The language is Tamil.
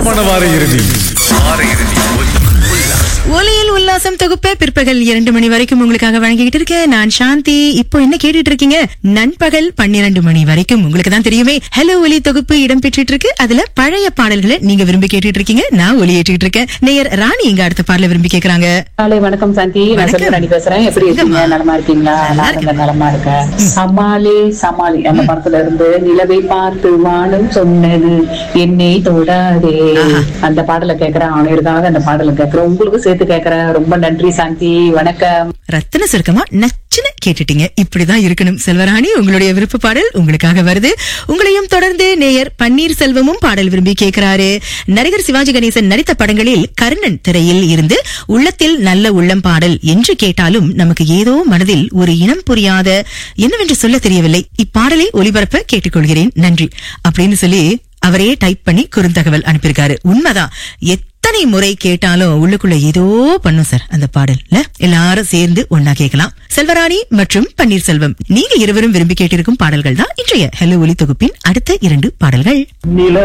உல்லாசமான வார இறுதி ஒலியில் உல்லாசம் தொகுப்பை பிற்பகல் இரண்டு மணி வரைக்கும் உங்களுக்காக வழங்கிக்கிட்டு இருக்கேன் நான் சாந்தி இப்போ என்ன கேட்டுட்டு இருக்கீங்க நண்பகல் பன்னிரண்டு மணி வரைக்கும் உங்களுக்கு தான் தெரியுமே ஹலோ ஒலி தொகுப்பு இடம் பெற்றுட்டு இருக்கு அதுல பழைய பாடல்களை நீங்க விரும்பி கேட்டுட்டு இருக்கீங்க நான் ஒலி ஏற்றிட்டு இருக்கேன் நேயர் ராணி இங்க அடுத்த பாடல விரும்பி கேக்குறாங்க காலை வணக்கம் சாந்தி நான் வணக்கம். செல்வராணி பேசுறேன் எப்படி இருக்கீங்க நலமா இருக்கீங்களா நல்லா நான் ரொம்ப நலமா இருக்கேன் சமாளி சமாளி அந்த படத்துல இருந்து நிலவை பார்த்து வாழும் சொன்னது என்னை தொடாதே அந்த பாடலை கேக்குறேன் அவனுக்காக அந்த பாடலை கேக்குறேன் உங்களுக்கு சேர்த்து கேக்குறேன் ரொம்ப நன்றி சாந்தி வணக்கம் ரத்தின சுருக்கமா நச்சுன்னு கேட்டுட்டீங்க இப்படிதான் இருக்கணும் செல்வராணி உங்களுடைய விருப்ப பாடல் உங்களுக்காக வருது உங்களையும் தொடர்ந்து நேயர் பன்னீர் செல்வமும் பாடல் விரும்பி கேட்கிறாரு நடிகர் சிவாஜி கணேசன் நடித்த படங்களில் கர்ணன் திரையில் இருந்து உள்ளத்தில் நல்ல உள்ளம் பாடல் என்று கேட்டாலும் நமக்கு ஏதோ மனதில் ஒரு இனம் புரியாத என்னவென்று சொல்ல தெரியவில்லை இப்பாடலை ஒளிபரப்ப கேட்டுக்கொள்கிறேன் நன்றி அப்படின்னு சொல்லி அவரே டைப் பண்ணி குறுந்தகவல் அனுப்பியிருக்காரு உண்மைதான் எத்தனை முறை கேட்டாலும் உள்ளுக்குள்ள ஏதோ பண்ணும் சார் அந்த பாடல்ல எல்லாரும் சேர்ந்து ஒன்னா கேட்கலாம் செல்வராணி மற்றும் பன்னீர்செல்வம் நீங்க இருவரும் விரும்பி கேட்டிருக்கும் பாடல்கள் தான் இன்றைய ஹலோ ஒலி தொகுப்பின் அடுத்த இரண்டு பாடல்கள் நில